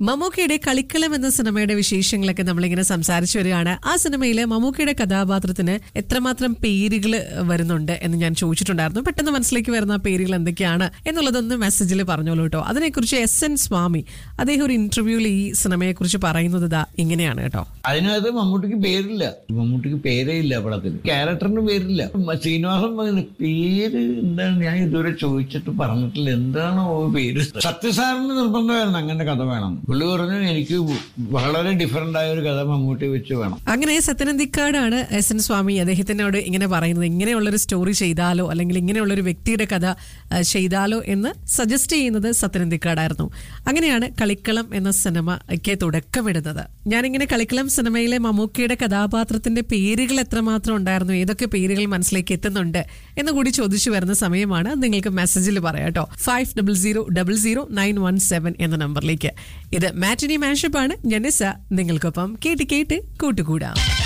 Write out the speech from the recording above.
മമ്മൂക്കയുടെ കളിക്കളം എന്ന സിനിമയുടെ വിശേഷങ്ങളൊക്കെ നമ്മളിങ്ങനെ സംസാരിച്ചു വരികയാണ് ആ സിനിമയിലെ മമ്മൂക്കയുടെ കഥാപാത്രത്തിന് എത്രമാത്രം പേരുകൾ വരുന്നുണ്ട് എന്ന് ഞാൻ ചോദിച്ചിട്ടുണ്ടായിരുന്നു പെട്ടെന്ന് മനസ്സിലേക്ക് വരുന്ന ആ പേരുകൾ എന്തൊക്കെയാണ് എന്നുള്ളതൊന്ന് മെസ്സേജിൽ പറഞ്ഞോളൂ കേട്ടോ അതിനെക്കുറിച്ച് എസ് എൻ സ്വാമി അദ്ദേഹം ഒരു ഇന്റർവ്യൂവിൽ ഈ സിനിമയെ കുറിച്ച് പറയുന്നത് ഇതാ ഇങ്ങനെയാണ് കേട്ടോ അതിനകത്ത് മമ്മൂട്ടിക്ക് പേരില്ല മമ്മൂട്ടിക്ക് പേരേ ഇല്ല പടത്തിൽ ക്യാരക്ടറിന് പേരില്ല മ- ശ്രീനിവാസൻ പറയുന്നത് പേര് എന്താണ് ഞാൻ ഇതുവരെ ചോദിച്ചിട്ട് പറഞ്ഞിട്ടില്ല എന്താണോ പേര് സത്യസാറിന് നിർബന്ധമായിരുന്നു അങ്ങനെ കഥ വേണം പുള്ളി പറഞ്ഞു എനിക്ക് വളരെ ഡിഫറെന്റ് ആയ ഒരു കഥ മമ്മൂട്ടി വെച്ച് വേണം അങ്ങനെ സത്യനന്ദിക്കാടാണ് എസ് എൻ സ്വാമി അദ്ദേഹത്തിനോട് ഇങ്ങനെ പറയുന്നത് ഇങ്ങനെയുള്ളൊരു സ്റ്റോറി ചെയ്താലോ അല്ലെങ്കിൽ ഇങ്ങനെയുള്ളൊരു വ്യക്തിയുടെ കഥ ആ, ചെയ്താലോ എന്ന് സജസ്റ്റ് ചെയ്യുന്നത് സത്യനന്ദിക്കാടായിരുന്നു അങ്ങനെയാണ് കളിക്കളം എന്ന സിനിമയ്ക്ക് തുടക്കമിടുന്നത് ഞാനിങ്ങനെ കളിക്കളം സിനിമയിലെ മമ്മൂക്കയുടെ കഥാപാത്രത്തിന്റെ പേരുകൾ എത്രമാത്രം ഉണ്ടായിരുന്നു ഏതൊക്കെ പേരുകൾ മനസ്സിലേക്ക് എത്തുന്നുണ്ട് എന്ന് കൂടി ചോദിച്ചു വരുന്ന സമയമാണ് നിങ്ങൾക്ക് മെസ്സേജിൽ പറയാം കേട്ടോ five double zero double zero nine one seven എന്ന നമ്പറിലേക്ക് ഇത് മാറ്റിനി മാഷപ്പാണ് ജനിസ നിങ്ങൾക്കൊപ്പം കേട്ട് കേട്ട് കൂട്ടുകൂടാം